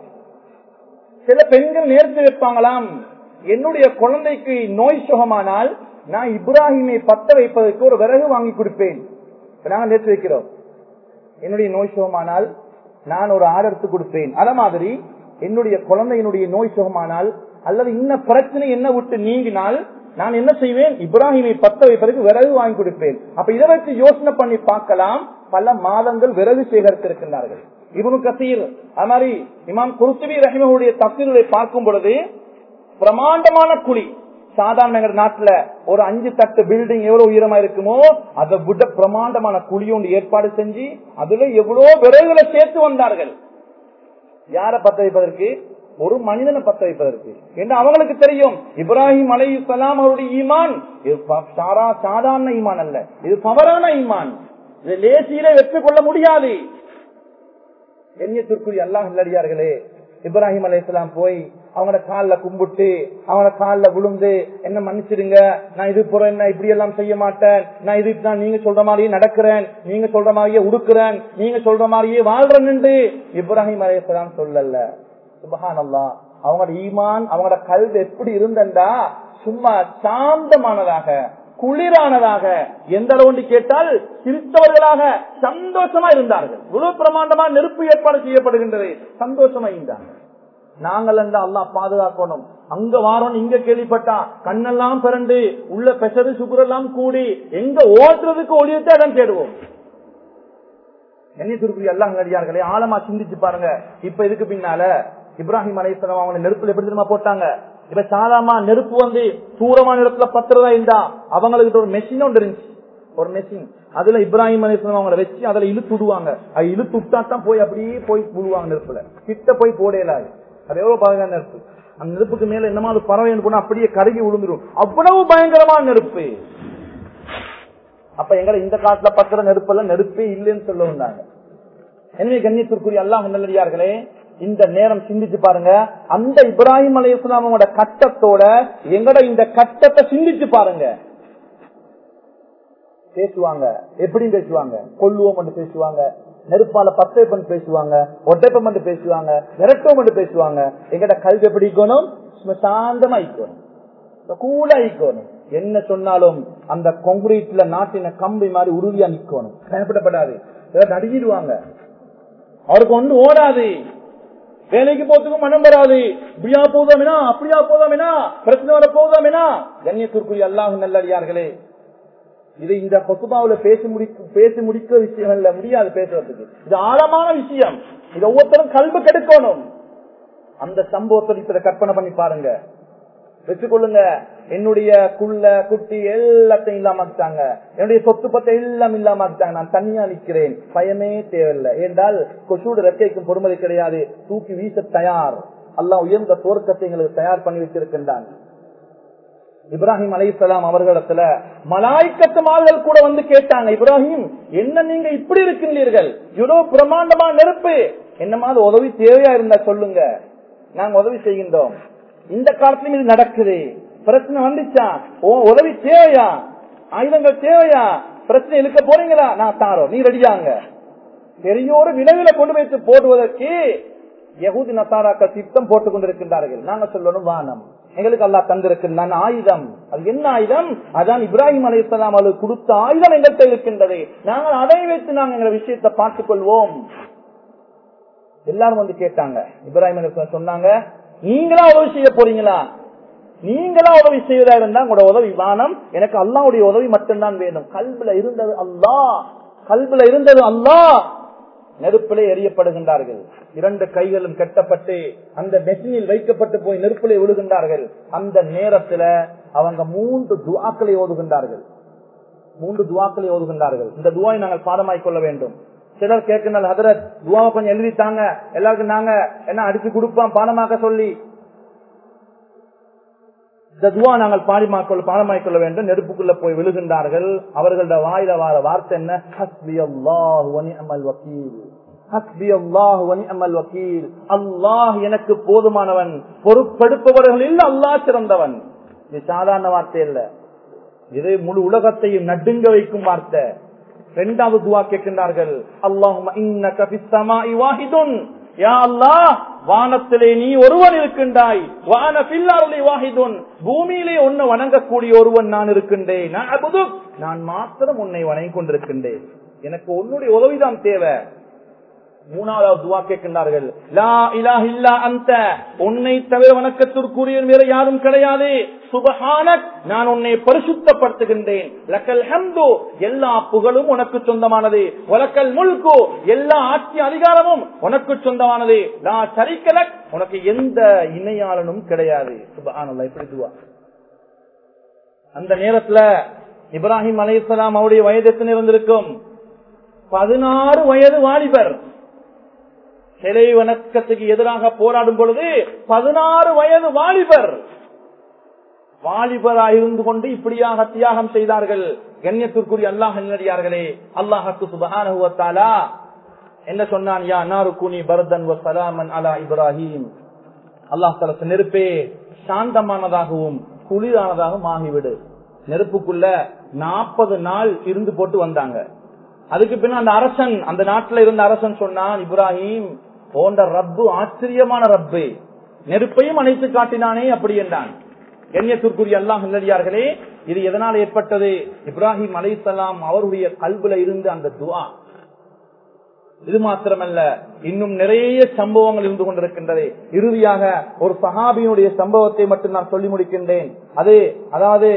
சில பெண்கள் நேர்த்து வைப்பாங்களாம் என்னுடைய குழந்தைக்கு நோய் சுகமானால் நான் இப்ராஹிமை பத்த வைப்பதற்கு ஒரு விறகு வாங்கி கொடுப்பேன் இப்ப நாங்க நேர்த்து வைக்கிறோம் என்னுடைய நோய் சுகமானால் நான் ஒரு ஆர்டர் கொடுப்பேன் அத மாதிரி என்னுடைய குழந்தையினுடைய நோய் சுகமானால் அல்லது இன்ன பிரச்சனை என்ன விட்டு நீங்கினால் நான் என்ன செய்வேன் இப்ராஹிமை பத்த வைப்பதற்கு விறகு வாங்கி கொடுப்பேன் அப்ப இதை வச்சு யோசனை பண்ணி பார்க்கலாம் பல மாதங்கள் விறகு சேகரித்திருக்கின்றார்கள் இவனு கசீர் அது மாதிரி இமாம் குருத்துவி ரஹிமனுடைய தப்சீர்களை பார்க்கும் பொழுது பிரமாண்டமான குழி சாதாரண எங்க நாட்டுல ஒரு அஞ்சு தட்டு பில்டிங் எவ்வளவு உயரமா இருக்குமோ அதை விட பிரமாண்டமான குழி ஒன்று ஏற்பாடு செஞ்சு அதுல எவ்வளவு விறகுகளை சேர்த்து வந்தார்கள் யார பத்த வைப்பதற்கு ஒரு மனிதனை பத்த வைப்பதற்கு என்று அவங்களுக்கு தெரியும் இப்ராஹிம் அலை இஸ்லாம் அவருடைய ஈமான் இது ப- சாரா- சாதாரண ஈமான் அல்ல இது பவரான ஈமான் இது லேசியிலே வெற்றி கொள்ள முடியாது எண்ணியத்திற்குரிய அல்லாஹ் நல்லடியார்களே இப்ராஹிம் அலைஹிஸ்ஸலாம் போய் அவங்களோட கால்ல கும்பிட்டு அவங்களோட கால்ல விழுந்து என்ன மன்னிச்சிடுங்க நான் இது புறம் என்ன இப்படி எல்லாம் செய்ய மாட்டேன் நான் இதுக்கு தான் நீங்க சொல்ற மாதிரியே நடக்கிறேன் நீங்க சொல்ற மாதிரியே உடுக்கிறேன் நீங்க சொல்ற மாதிரியே வாழ்றேன்னு இப்ராஹிம் அலைஹிஸ்ஸலாம் சொல்லல சுபஹான் அல்லாஹ் அவங்களோட ஈமான் அவங்களோட கல்வி எப்படி இருந்தண்டா சும்மா சாந்தமானதாக குளிரானதாக எந்த அளவு கேட்டால் சிரித்தவர்களாக சந்தோஷமா இருந்தார்கள் இவ்வளவு பிரமாண்டமா நெருப்பு ஏற்பாடு செய்யப்படுகின்றது சந்தோஷமா இருந்தாங்க நாங்கள் அந்த அல்லாஹ் பாதுகாக்கணும் அங்க வாரோம் இங்க கேள்விப்பட்டா கண்ணெல்லாம் பிறண்டு உள்ள பெசரு சுகுரெல்லாம் கூடி எங்க ஓட்டுறதுக்கு ஒளியத்தை அதான் தேடுவோம் என்னை திருப்பி எல்லாம் நடிகார்களே ஆழமா சிந்திச்சு பாருங்க இப்ப இதுக்கு பின்னால இப்ராஹிம் அலைஹிஸ்ஸலாம் அவங்க நெருப்புல எப்படி தெரியுமா போட்டாங்க இப்ப சாதாரணமா நெருப்பு வந்து தூரமான இடத்துல பத்துறதா இருந்தா அவங்களுக்கு ஒரு மெஷின் ஒன்று இருந்துச்சு ஒரு மெஷின் அதுல இப்ராஹிம் அலைஹிஸ்ஸலாம் அவங்கள வச்சு அதுல இழுத்து விடுவாங்க அது இழுத்து விட்டா தான் போய் அப்படியே போய் விடுவாங்க நெருப்புல கிட்ட போய் போடையலாது அது எவ்வளவு பயங்கர நெருப்பு அந்த நெருப்புக்கு மேல என்னமா அது பறவை போனா அப்படியே கருகி விழுந்துரும் அவ்வளவு பயங்கரமான நெருப்பு அப்ப எங்களை இந்த காலத்துல பத்திர நெருப்பெல்லாம் நெருப்பே இல்லைன்னு சொல்ல வந்தாங்க எனவே கண்ணியத்திற்குரிய அல்லாஹ் நல்லடியார்களே இந்த நேரம் சிந்திச்சு பாருங்க அந்த இப்ராஹிம் அலி இஸ்லாமோட கட்டத்தோட எங்கட இந்த கட்டத்தை சிந்திச்சு பாருங்க பேசுவாங்க எப்படி பேசுவாங்க கொல்லுவோம் என்று பேசுவாங்க நெருப்பால பத்தை பண்ணி பேசுவாங்க ஒட்டைப்பம் பண்ணி பேசுவாங்க விரட்டுவோம் என்று பேசுவாங்க எங்கட கல்வி எப்படி இருக்கணும் சும்மா சாந்தமா இருக்கணும் கூலா இருக்கணும் என்ன சொன்னாலும் அந்த கான்கிரீட்ல நாட்டின கம்பி மாதிரி உறுதியா நிக்கணும் பயப்படப்படாது நடுங்கிடுவாங்க அவருக்கு ஒன்று ஓடாது வேலைக்கு போறதுக்கும் மனம் வராது இப்படியா போதாமினா அப்படியா போதாமினா பிரச்சனை வர போதாமினா கண்ணியத்திற்குரிய அல்லாஹ் நல்லடியார்களே இது இந்த கொத்துபாவுல பேசி முடிக்க பேசி முடிக்க விஷயம் இல்ல முடியாது பேசுறதுக்கு இது ஆழமான விஷயம் இது ஒவ்வொருத்தரும் கல்வி கெடுக்கணும் அந்த சம்பவத்தை இப்ப கற்பனை பண்ணி பாருங்க வச்சுக்கொள்ளுங்க என்னுடைய குள்ள குட்டி எல்லாத்தையும் இல்லாம ஆக்கிட்டாங்க என்னுடைய சொத்து பத்தை எல்லாம் இல்லாம ஆக்கிட்டாங்க நான் தனியா நிக்கிறேன் பயமே தேவையில்லை ஏண்டால் கொசூடு ரெக்கைக்கும் பொறுமதி கிடையாது தூக்கி வீச தயார் அல்லாஹ் உயர்ந்த தோற்கத்தை எங்களுக்கு தயார் பண்ணி வச்சிருக்கின்றான் இப்ராஹிம் அலைசலாம் அவர்களிடத்துல மலாய்க்கத்து மால்கள் கூட வந்து கேட்டாங்க இப்ராஹிம் என்ன நீங்க இப்படி இருக்கின்றீர்கள் இவ்வளவு பிரமாண்டமா நெருப்பு என்னமாவது உதவி தேவையா இருந்தா சொல்லுங்க நாங்க உதவி செய்கின்றோம் இந்த காலத்திலும் இது நடக்குது பிரச்சனை வந்துச்சா ஓ உதவி தேவையா ஆயுதங்கள் தேவையா பிரச்சனை இழுக்க போறீங்களா நான் தாரோம் நீ ரெடியாங்க பெரியோரு விளைவில கொண்டு வைத்து போடுவதற்கு யகுதி நசாராக்கள் திட்டம் போட்டுக் கொண்டிருக்கின்றார்கள் நாங்க சொல்லணும் வானம் எங்களுக்கு அல்லா தந்திருக்கின்றான் ஆயுதம் அது என்ன ஆயுதம் அதான் இப்ராஹிம் அலையாம் அவர்களுக்கு கொடுத்த ஆயுதம் எங்கள்கிட்ட இருக்கின்றது நாங்கள் அதை வைத்து நாங்கள் எங்க விஷயத்தை பார்த்துக் கொள்வோம் எல்லாரும் வந்து கேட்டாங்க இப்ராஹிம் அலைஹிஸ்ஸலாம் சொன்னாங்க நீங்களா உதவி செய்ய போறீங்களா நீங்களா உதவி செய்வதா இருந்தா உங்களோட உதவி வானம் எனக்கு அல்லாவுடைய உதவி மட்டும்தான் வேணும் கல்வில இருந்தது அல்லாஹ் கல்வில இருந்தது அல்லாஹ் நெருப்பிலே எரியப்படுகின்றார்கள் இரண்டு கைகளும் கட்டப்பட்டு அந்த மெஷினில் வைக்கப்பட்டு போய் நெருப்பிலே விழுகின்றார்கள் அந்த நேரத்துல அவங்க மூன்று துவாக்களை ஓதுகின்றார்கள் மூன்று துவாக்களை ஓதுகின்றார்கள் இந்த துவாயை நாங்கள் பாடமாய் கொள்ள வேண்டும் சிலர் கேட்கின்றால் ஹதரத் துவாவை கொஞ்சம் எழுதித்தாங்க எல்லாருக்கும் நாங்க என்ன அடிச்சு கொடுப்போம் பாடமாக்க சொல்லி இந்த துவா நாங்கள் பாடிமாக்கொள்ள பாடமாய்க்கொள்ள வேண்டும் நெருப்புக்குள்ள போய் விழுகின்றார்கள் அவர்களோட வாயில வார வார்த்தை என்ன ஹஸ்பி அல்லாஹ் அமல் வக்கீல் ஹஸ்பி அல்லாஹ் அமல் வக்கீல் அல்லாஹ் எனக்கு போதுமானவன் பொறுப்பெடுப்பவர்களில் அல்லாஹ் சிறந்தவன் இது சாதாரண வார்த்தை இல்ல இது முழு உலகத்தையும் நடுங்க வைக்கும் வார்த்தை இரண்டாவது துவா கேட்கின்றார்கள் அல்லாஹும் யா அல்லாஹ் வானத்திலே நீ ஒருவன் இருக்கின்றாய் வான பில்லாருளை வாஹிதுன் பூமியிலே ஒன்னு வணங்கக்கூடிய ஒருவன் நான் இருக்கின்றேன் நான் மாத்திரம் உன்னை வணங்கி கொண்டிருக்கின்றேன் எனக்கு உன்னுடைய உதவிதான் தேவை மூணாவது துவா கேட்கின்றார்கள் லா இலாஹ இல்லா அந்த உன்னை தவிர வணக்கத்திற்குரிய வேற யாரும் கிடையாது சுபஹானக் நான் உன்னை பரிசுத்தப்படுத்துகின்றேன் லக்கல் ஹம்து எல்லா புகழும் உனக்கு சொந்தமானது வலக்கல் முல்கு எல்லா ஆட்சி அதிகாரமும் உனக்கு சொந்தமானது லா சரிக்கலக் உனக்கு எந்த இணையாளனும் கிடையாது சுபஹானல்லா இப்படி துவா அந்த நேரத்துல இப்ராஹிம் அலையாம் அவருடைய வயது எத்தனை இருந்திருக்கும் பதினாறு வயது வாலிபர் சிலை வணக்கத்துக்கு எதிராக போராடும் பொழுது பதினாறு வயது வாலிபர் வாலிபராக இருந்து கொண்டு இப்படியாக தியாகம் செய்தார்கள் கண்ணியத்திற்குரிய அல்லாஹ் நல்லடியார்களே அல்லாஹாக்கு சுபகானுவத்தாலா என்ன சொன்னான் யா நாரு குனி பரதன் சலாமன் அலா இப்ராஹிம் அல்லாஹ் தலச நெருப்பே சாந்தமானதாகவும் குளிரானதாகவும் ஆகிவிடு நெருப்புக்குள்ள நாற்பது நாள் இருந்து போட்டு வந்தாங்க அதுக்கு பின்ன அந்த அரசன் அந்த நாட்டில் இருந்த அரசன் சொன்னான் இப்ராஹிம் போன்ற ரப்பு ஆச்சரியமான ரப்பு நெருப்பையும் அணைத்து காட்டினானே அப்படி என்றான் கண்ணியத்திற்குரிய அல்லாஹ் நல்லடியார்களே இது எதனால் ஏற்பட்டது இப்ராஹிம் அலைசலாம் அவருடைய கல்வில இருந்து அந்த துவா இது மாத்திரமல்ல இன்னும் நிறைய சம்பவங்கள் இருந்து கொண்டிருக்கின்றது இறுதியாக ஒரு சஹாபியினுடைய சம்பவத்தை மட்டும் நான் சொல்லி முடிக்கின்றேன் அது அதாவது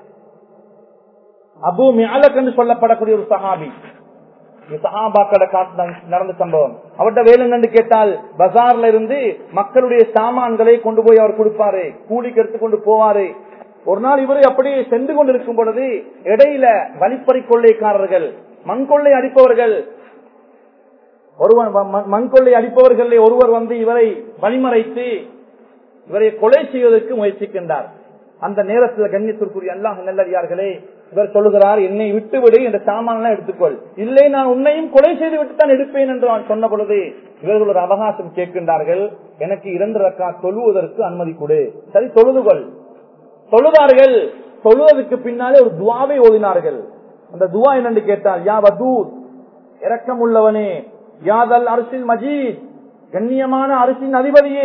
அபு மியாலக் என்று சொல்லப்படக்கூடிய ஒரு சஹாபி சஹாபாக்கள நடந்த சம்பவம் அவர்கிட்ட வேலுங்கன்னு கேட்டால் பஜார்ல இருந்து மக்களுடைய சாமான்களை கொண்டு போய் அவர் கொடுப்பாரு கூலிக்கு எடுத்துக்கொண்டு போவாரு ஒரு நாள் இவரு அப்படியே சென்று கொண்டிருக்கும் பொழுது இடையில வழிப்பறி கொள்ளைக்காரர்கள் மண்கொள்ளை அடிப்பவர்கள் ஒருவன் மண்கொள்ளை அடிப்பவர்களே ஒருவர் வந்து இவரை வழிமறைத்து இவரை கொலை செய்வதற்கு முயற்சிக்கின்றார் அந்த நேரத்தில் கண்ணியத்திற்குரிய அல்லாஹ் நல்லடியார்களே இவர் சொல்லுகிறார் என்னை விட்டுவிடு இந்த சாமான் எடுத்துக்கொள் இல்லை நான் உன்னையும் கொலை செய்து விட்டு தான் எடுப்பேன் என்று நான் சொன்ன பொழுது இவர்கள் ஒரு அவகாசம் கேட்கின்றார்கள் எனக்கு இரண்டு ரக்கா தொழுவதற்கு அனுமதி கொடு சரி தொழுதுகொள் தொழுதார்கள் தொழுவதற்கு பின்னாலே ஒரு துவாவை ஓதினார்கள் அந்த துவா என்னென்று கேட்டால் யா வதூத் இரக்கம் உள்ளவனே யாதல் அரசின் மஜீத் கண்ணியமான அரசின் அதிபதியே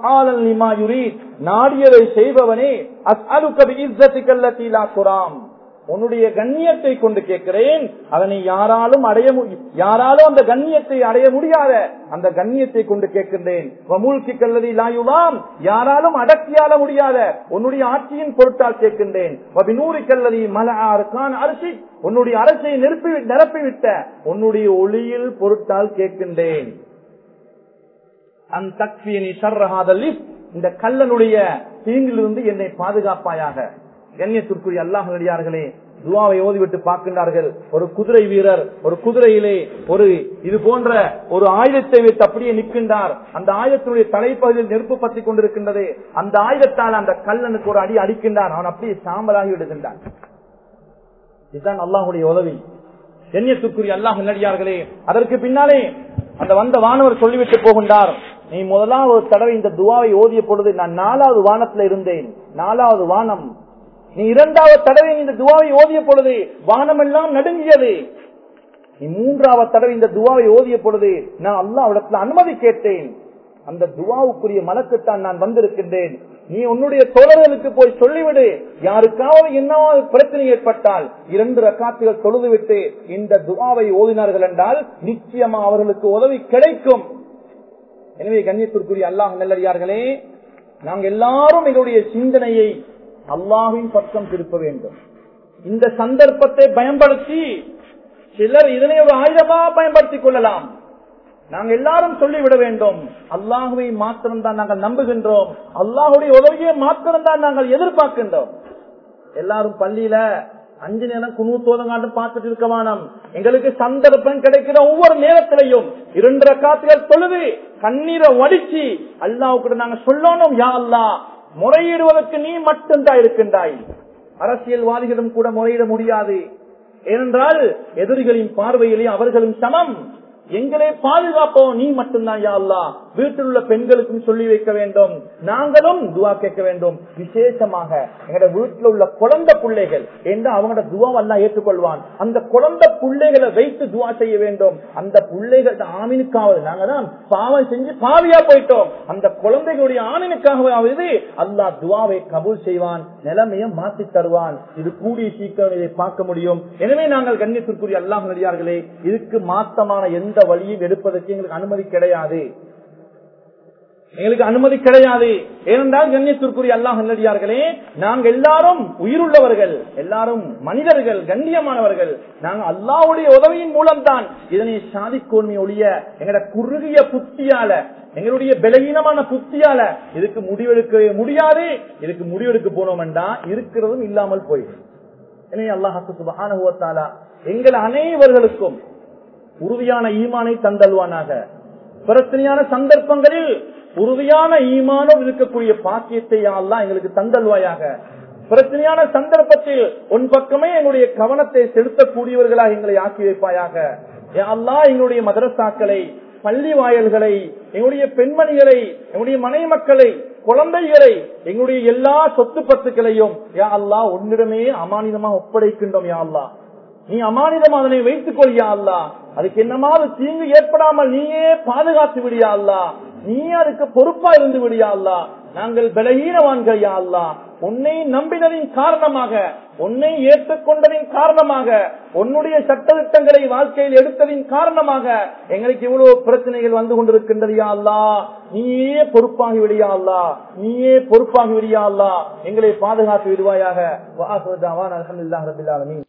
நாடியதை செய்பவனே குராம் உன்னுடைய கண்ணியத்தை கொண்டு கேட்கிறேன் அதனை யாராலும் அடைய மு- யாராலும் அந்த கண்ணியத்தை அடைய முடியாத அந்த கண்ணியத்தை கொண்டு கேட்கின்றேன் வமூழ்கி கல்லதி லாயுலாம் யாராலும் அடக்கியால முடியாத உன்னுடைய ஆட்சியின் பொருட்டால் கேட்கின்றேன் வபினூரி கல்லதி மல ஆறுக்கான் அரிசி உன்னுடைய அரசை நிரப்பி நிரப்பிவிட்ட உன்னுடைய ஒளியில் பொருட்டால் கேட்கின்றேன் அந்த தக்வியனி சர்ரஹாதல்லி இந்த கல்லனுடைய தீங்கிலிருந்து என்னை பாதுகாப்பாயாக கண்ணியத்திற்குரிய அல்லாஹ் நடிகார்களே துவாவை ஓதிவிட்டு பார்க்கின்றார்கள் ஒரு குதிரை வீரர் ஒரு குதிரையிலே ஒரு இது போன்ற ஒரு ஆயுதத்தை வைத்து அப்படியே நிற்கின்றார் அந்த ஆயுதத்தினுடைய தலைப்பகுதியில் நெருப்பு பற்றி கொண்டிருக்கின்றது அந்த ஆயுதத்தால் அந்த கல்லனுக்கு ஒரு அடி அடிக்கின்றான் அவன் அப்படியே சாம்பலாகி விடுகின்றான் இதுதான் அல்லாஹுடைய உதவி கண்ணியத்துக்குரிய அல்லாஹ் நடிகார்களே அதற்கு பின்னாலே அந்த வந்த வானவர் சொல்லிவிட்டு போகின்றார் நீ முதலாவது தடவை இந்த துவாவை ஓதிய பொழுது நான் நாலாவது வானத்துல இருந்தேன் நாலாவது வானம் நீ இரண்டாவது தடவை இந்த துவாவை ஓதிய பொழுது வானம் எல்லாம் நடுங்கியது நீ மூன்றாவது தடவை இந்த துவாவை ஓதிய பொழுது நான் அல்லாவிடத்துல அனுமதி கேட்டேன் அந்த துவாவுக்குரிய மலக்குத்தான் நான் வந்திருக்கின்றேன் நீ உன்னுடைய தோழர்களுக்கு போய் சொல்லிவிடு யாருக்காவது என்னவாவது பிரச்சனை ஏற்பட்டால் இரண்டு ரக்காத்துகள் தொழுதுவிட்டு இந்த துவாவை ஓதினார்கள் என்றால் நிச்சயமா அவர்களுக்கு உதவி கிடைக்கும் எனவே கண்ணியத்திற்குரிய அல்லாஹ் நல்லடியார்களே நாங்க எல்லாரும் எங்களுடைய சிந்தனையை அல்லாஹின் பக்கம் திருப்ப வேண்டும் இந்த சந்தர்ப்பத்தை பயன்படுத்தி சிலர் இதனை ஒரு ஆயுதமா பயன்படுத்திக் கொள்ளலாம் நாங்கள் எல்லாரும் சொல்லிவிட வேண்டும் அல்லாஹுவை மாத்திரம்தான் நாங்கள் நம்புகின்றோம் அல்லாஹுடைய உதவியை மாத்திரம்தான் நாங்கள் எதிர்பார்க்கின்றோம் எல்லாரும் பள்ளியில அஞ்சு நேரம் குணூத்தோதங்காண்டு பார்த்துட்டு இருக்க வேணாம் எங்களுக்கு சந்தர்ப்பம் கிடைக்கிற ஒவ்வொரு நேரத்திலையும் இரண்டு ரக்காத்துகள் தொழுது கண்ணீரை வடிச்சு அல்லாவுக்கு நாங்க சொல்லணும் யா அல்லா முறையிடுவதற்கு நீ மட்டும்தான் இருக்கின்றாய் அரசியல்வாதிகளும் கூட முறையிட முடியாது ஏனென்றால் எதிரிகளின் பார்வையிலே அவர்களும் சமம் எங்களே பாதுகாப்போம் நீ மட்டும்தான் யா அல்லா வீட்டில் உள்ள பெண்களுக்கும் சொல்லி வைக்க வேண்டும் நாங்களும் துவா கேட்க வேண்டும் விசேஷமாக எங்களோட வீட்டில் உள்ள குழந்தை பிள்ளைகள் என்று அவங்களோட துவாவெல்லாம் ஏற்றுக்கொள்வான் அந்த குழந்தை பிள்ளைகளை வைத்து துவா செய்ய வேண்டும் அந்த பிள்ளைகள் ஆமீனுக்காவது நாங்க தான் பாவம் செஞ்சு பாவியா போயிட்டோம் அந்த குழந்தைகளுடைய ஆமீனுக்காகவாவது அல்லாஹ் துவாவை கபூல் செய்வான் நிலைமையை மாற்றி தருவான் இது கூடிய சீக்கிரம் இதை பார்க்க முடியும் எனவே நாங்கள் கண்ணியத்திற்குரிய அல்லாஹ் நடிகார்களே இதுக்கு மாத்தமான எந்த வழியும் எடுப்பதற்கு எங்களுக்கு அனுமதி கிடையாது எங்களுக்கு அனுமதி கிடையாது ஏனென்றால் கண்ணியத்திற்குரிய அல்லாஹ் நல்லடியார்களே நாங்கள் எல்லாரும் உயிருள்ளவர்கள் எல்லாரும் மனிதர்கள் கண்ணியமானவர்கள் நாங்கள் அல்லாஹ்வுடைய உதவியின் மூலம்தான் இதனை சாதிக்கோன்மை ஒழிய எங்களோட குறுகிய புத்தியால எங்களுடைய பலவீனமான புத்தியால இதுக்கு முடிவெடுக்க முடியாது இதுக்கு முடிவெடுக்க போனோம் என்றா இருக்கிறதும் இல்லாமல் போயிடும் எனவே அல்லாஹு சுபஹானுவத்தாலா எங்கள் அனைவர்களுக்கும் உறுதியான ஈமானை தந்தல்வானாக பிரச்சனையான சந்தர்ப்பங்களில் உறுதியான ஈமானம் இருக்கக்கூடிய பாக்கியத்தை எல்லாம் எங்களுக்கு தந்தல்வாயாக பிரச்சனையான சந்தர்ப்பத்தில் உன் பக்கமே எங்களுடைய கவனத்தை செலுத்தக்கூடியவர்களாக எங்களை ஆக்கி வைப்பாயாக அல்லா எங்களுடைய மதரசாக்களை பள்ளி வாயல்களை எங்களுடைய பெண்மணிகளை எங்களுடைய மனை மக்களை குழந்தைகளை எங்களுடைய எல்லா சொத்து பத்துக்களையும் யா அல்லா உன்னிடமே அமானிதமா ஒப்படைக்கின்றோம் யா அல்லா நீ அமானிதம் அதனை வைத்துக் கொள்ளியா அல்லா அதுக்கு என்னமாவது தீங்கு ஏற்படாமல் நீயே பாதுகாத்து விடியா அல்லா நீ அதுக்கு பொறுப்பா இருந்து விடியா அல்லா நாங்கள் பலகீனவான்கள் யா அல்லா உன்னை நம்பினதின் காரணமாக உன்னை ஏற்றுக்கொண்டதின் காரணமாக உன்னுடைய சட்டத்திட்டங்களை வாழ்க்கையில் எடுத்ததின் காரணமாக எங்களுக்கு இவ்வளவு பிரச்சனைகள் வந்து கொண்டிருக்கின்றது யா அல்லா நீயே பொறுப்பாகி விடியா அல்லா நீயே பொறுப்பாகி விடியா அல்லா எங்களை பாதுகாத்து விடுவாயாக வாசுதாவான் அலமதுல்லா ரபில் ஆலமீன்